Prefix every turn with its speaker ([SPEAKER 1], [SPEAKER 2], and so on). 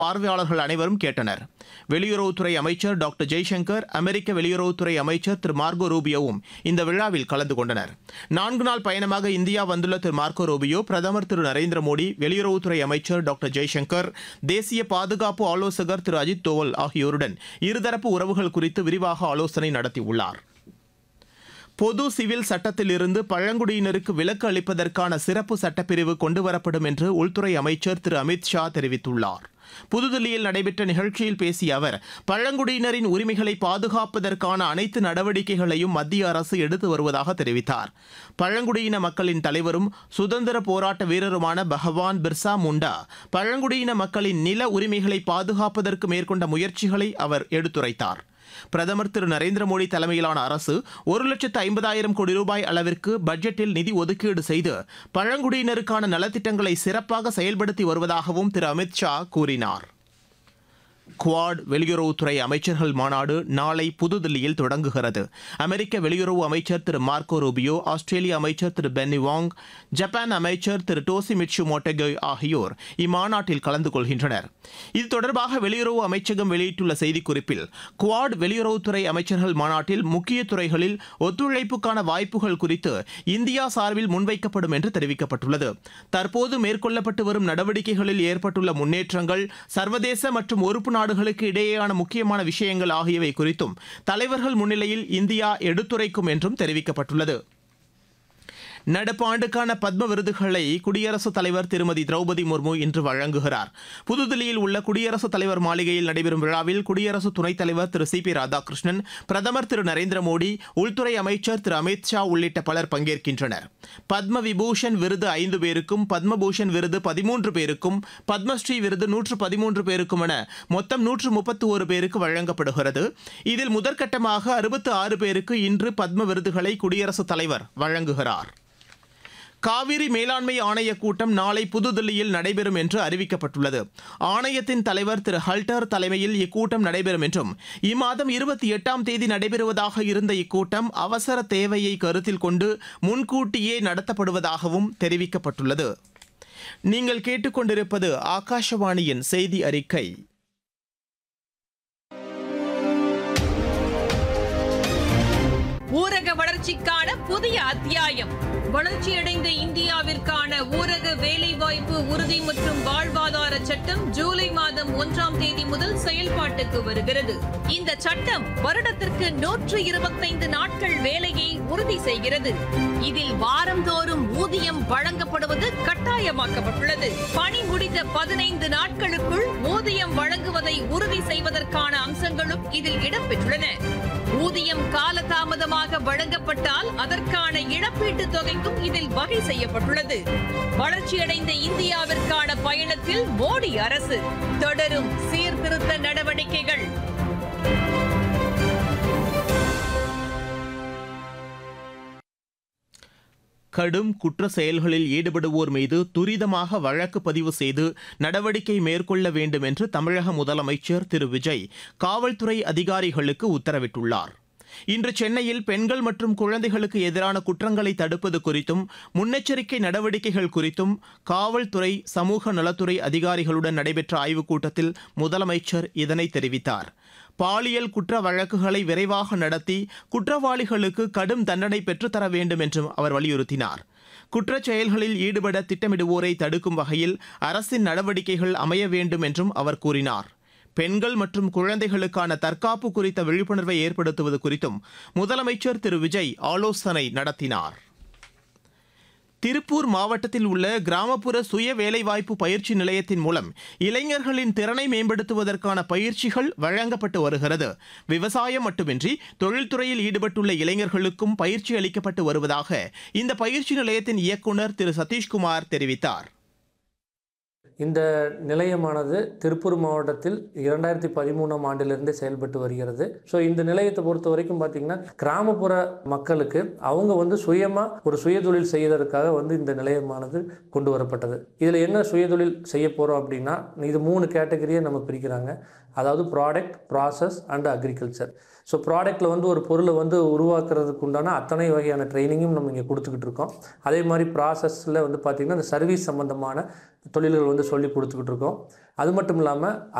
[SPEAKER 1] பார்வையாளர்கள் அனைவரும் கேட்டனர் வெளியுறவுத்துறை அமைச்சர் டாக்டர் ஜெய்சங்கர் அமெரிக்க வெளியுறவுத்துறை அமைச்சர் திரு மார்கோ ரூபியோவும் இந்த விழாவில் கலந்து கொண்டனர் நான்கு நாள் பயணமாக இந்தியா வந்துள்ள திரு மார்கோ ரூபியோ பிரதமர் திரு நரேந்திர மோடி வெளியுறவுத்துறை அமைச்சர் டாக்டர் ஜெய்சங்கர் தேசிய பாதுகாப்பு ஆலோசகர் திரு அஜித் தோவல் ஆகியோருடன் இருதரப்பு உறவுகள் குறித்து விரிவாக ஆலோசனை நடத்தியுள்ளார் பொது சிவில் சட்டத்திலிருந்து பழங்குடியினருக்கு விலக்கு அளிப்பதற்கான சிறப்பு சட்டப்பிரிவு கொண்டுவரப்படும் என்று உள்துறை அமைச்சர் திரு அமித் ஷா தெரிவித்துள்ளார் புதுதில்லியில் நடைபெற்ற நிகழ்ச்சியில் பேசிய அவர் பழங்குடியினரின் உரிமைகளை பாதுகாப்பதற்கான அனைத்து நடவடிக்கைகளையும் மத்திய அரசு எடுத்து வருவதாக தெரிவித்தார் பழங்குடியின மக்களின் தலைவரும் சுதந்திர போராட்ட வீரருமான பகவான் பிர்சா முண்டா பழங்குடியின மக்களின் நில உரிமைகளை பாதுகாப்பதற்கு மேற்கொண்ட முயற்சிகளை அவர் எடுத்துரைத்தார் பிரதமர் திரு நரேந்திர மோடி தலைமையிலான அரசு ஒரு லட்சத்து ஐம்பதாயிரம் கோடி ரூபாய் அளவிற்கு பட்ஜெட்டில் நிதி ஒதுக்கீடு செய்து பழங்குடியினருக்கான நலத்திட்டங்களை சிறப்பாக செயல்படுத்தி வருவதாகவும் திரு அமித் ஷா கூறினார் குவாட் வெளியுறவுத்துறை அமைச்சர்கள் மாநாடு நாளை புதுதில்லியில் தொடங்குகிறது அமெரிக்க வெளியுறவு அமைச்சர் திரு மார்க்கோ ரூபியோ ஆஸ்திரேலிய அமைச்சர் திரு பென்னி வாங் ஜப்பான் அமைச்சர் திரு டோசி மிட்சு மோட்டகே ஆகியோர் இம்மாநாட்டில் கலந்து கொள்கின்றனர் இது தொடர்பாக வெளியுறவு அமைச்சகம் வெளியிட்டுள்ள செய்திக்குறிப்பில் குவாட் வெளியுறவுத்துறை அமைச்சர்கள் மாநாட்டில் முக்கிய துறைகளில் ஒத்துழைப்புக்கான வாய்ப்புகள் குறித்து இந்தியா சார்பில் முன்வைக்கப்படும் என்று தெரிவிக்கப்பட்டுள்ளது தற்போது மேற்கொள்ளப்பட்டு வரும் நடவடிக்கைகளில் ஏற்பட்டுள்ள முன்னேற்றங்கள் சர்வதேச மற்றும் உறுப்பு நாடுகளுக்கு இடையேயான முக்கியமான விஷயங்கள் ஆகியவை குறித்தும் தலைவர்கள் முன்னிலையில் இந்தியா எடுத்துரைக்கும் என்றும் தெரிவிக்கப்பட்டுள்ளது நடப்பு ஆண்டுக்கான பத்ம விருதுகளை குடியரசுத் தலைவர் திருமதி திரௌபதி முர்மு இன்று வழங்குகிறார் புதுதில்லியில் உள்ள குடியரசுத் தலைவர் மாளிகையில் நடைபெறும் விழாவில் குடியரசு துணைத் தலைவர் திரு சி பி ராதாகிருஷ்ணன் பிரதமர் திரு நரேந்திர மோடி உள்துறை அமைச்சர் திரு அமித் ஷா உள்ளிட்ட பலர் பங்கேற்கின்றனர் பத்ம விபூஷன் விருது ஐந்து பேருக்கும் பத்மபூஷன் விருது பதிமூன்று பேருக்கும் பத்மஸ்ரீ விருது நூற்று பதிமூன்று பேருக்கும் என மொத்தம் நூற்று முப்பத்து ஒரு பேருக்கு வழங்கப்படுகிறது இதில் முதற்கட்டமாக அறுபத்து ஆறு பேருக்கு இன்று பத்ம விருதுகளை குடியரசுத் தலைவர் வழங்குகிறார் காவிரி மேலாண்மை ஆணைய கூட்டம் நாளை புதுதில்லியில் நடைபெறும் என்று அறிவிக்கப்பட்டுள்ளது ஆணையத்தின் தலைவர் திரு ஹல்டர் தலைமையில் இக்கூட்டம் நடைபெறும் என்றும் இம்மாதம் இருபத்தி எட்டாம் தேதி நடைபெறுவதாக இருந்த இக்கூட்டம் அவசர தேவையை கருத்தில் கொண்டு முன்கூட்டியே நடத்தப்படுவதாகவும் தெரிவிக்கப்பட்டுள்ளது நீங்கள் கேட்டுக்கொண்டிருப்பது ஆகாஷவாணியின் செய்தி அறிக்கை
[SPEAKER 2] ஊரக வளர்ச்சிக்கான புதிய அத்தியாயம் வளர்ச்சியடைந்த இந்தியாவிற்கான ஊரக வேலைவாய்ப்பு உறுதி மற்றும் வாழ்வாதார சட்டம் ஜூலை மாதம் ஒன்றாம் தேதி முதல் செயல்பாட்டுக்கு வருகிறது இந்த சட்டம் வருடத்திற்கு நூற்று இருபத்தைந்து நாட்கள் வேலையை உறுதி செய்கிறது இதில் வாரந்தோறும் ஊதியம் வழங்கப்படுவது கட்டாயமாக்கப்பட்டுள்ளது பணி முடிந்த பதினைந்து நாட்களுக்குள் ஊதியம் வழங்குவதை உறுதி செய்வதற்கான அம்சங்களும் இதில் இடம்பெற்றுள்ளன ஊதியம் காலதாமதமாக வழங்கப்பட்டால் அதற்கான இழப்பீட்டுத் தொகைக்கும் இதில் வகை செய்யப்பட்டுள்ளது வளர்ச்சியடைந்த இந்தியாவிற்கான பயணத்தில் மோடி அரசு தொடரும் சீர்திருத்த நடவடிக்கைகள்
[SPEAKER 1] கடும் குற்ற செயல்களில் ஈடுபடுவோர் மீது துரிதமாக வழக்கு பதிவு செய்து நடவடிக்கை மேற்கொள்ள வேண்டும் என்று தமிழக முதலமைச்சர் திரு விஜய் காவல்துறை அதிகாரிகளுக்கு உத்தரவிட்டுள்ளார் இன்று சென்னையில் பெண்கள் மற்றும் குழந்தைகளுக்கு எதிரான குற்றங்களை தடுப்பது குறித்தும் முன்னெச்சரிக்கை நடவடிக்கைகள் குறித்தும் காவல்துறை சமூக நலத்துறை அதிகாரிகளுடன் நடைபெற்ற ஆய்வுக் கூட்டத்தில் முதலமைச்சர் இதனை தெரிவித்தார் பாலியல் குற்ற வழக்குகளை விரைவாக நடத்தி குற்றவாளிகளுக்கு கடும் தண்டனை பெற்றுத்தர வேண்டும் என்றும் அவர் வலியுறுத்தினார் குற்றச் செயல்களில் ஈடுபட திட்டமிடுவோரை தடுக்கும் வகையில் அரசின் நடவடிக்கைகள் அமைய வேண்டும் என்றும் அவர் கூறினார் பெண்கள் மற்றும் குழந்தைகளுக்கான தற்காப்பு குறித்த விழிப்புணர்வை ஏற்படுத்துவது குறித்தும் முதலமைச்சர் திரு விஜய் ஆலோசனை நடத்தினார் திருப்பூர் மாவட்டத்தில் உள்ள கிராமப்புற சுய வேலைவாய்ப்பு பயிற்சி நிலையத்தின் மூலம் இளைஞர்களின் திறனை மேம்படுத்துவதற்கான பயிற்சிகள் வழங்கப்பட்டு வருகிறது விவசாயம் மட்டுமின்றி தொழில்துறையில் ஈடுபட்டுள்ள இளைஞர்களுக்கும் பயிற்சி அளிக்கப்பட்டு வருவதாக இந்த பயிற்சி நிலையத்தின் இயக்குநர் திரு சதீஷ்குமார் தெரிவித்தார்
[SPEAKER 3] இந்த நிலையமானது திருப்பூர் மாவட்டத்தில் இரண்டாயிரத்தி பதிமூணாம் ஆண்டிலிருந்தே செயல்பட்டு வருகிறது ஸோ இந்த நிலையத்தை பொறுத்த வரைக்கும் பார்த்தீங்கன்னா கிராமப்புற மக்களுக்கு அவங்க வந்து சுயமாக ஒரு சுயதொழில் செய்வதற்காக வந்து இந்த நிலையமானது கொண்டு வரப்பட்டது இதில் என்ன சுயதொழில் செய்ய போகிறோம் அப்படின்னா இது மூணு கேட்டகரியை நம்ம பிரிக்கிறாங்க அதாவது product process and agriculture so ப்ராடக்ட்டில் வந்து ஒரு பொருளை வந்து உருவாக்குறதுக்கு உண்டான அத்தனை வகையான ட்ரைனிங்கும் நம்ம இங்கே கொடுத்துக்கிட்டு இருக்கோம் அதே மாதிரி ப்ராசஸில் வந்து பார்த்திங்கன்னா இந்த சர்வீஸ் சம்மந்தமான தொழில்கள் வந்து சொல்லி கொடுத்துக்கிட்டு இருக்கோம் அது மட்டும் இல்லாமல்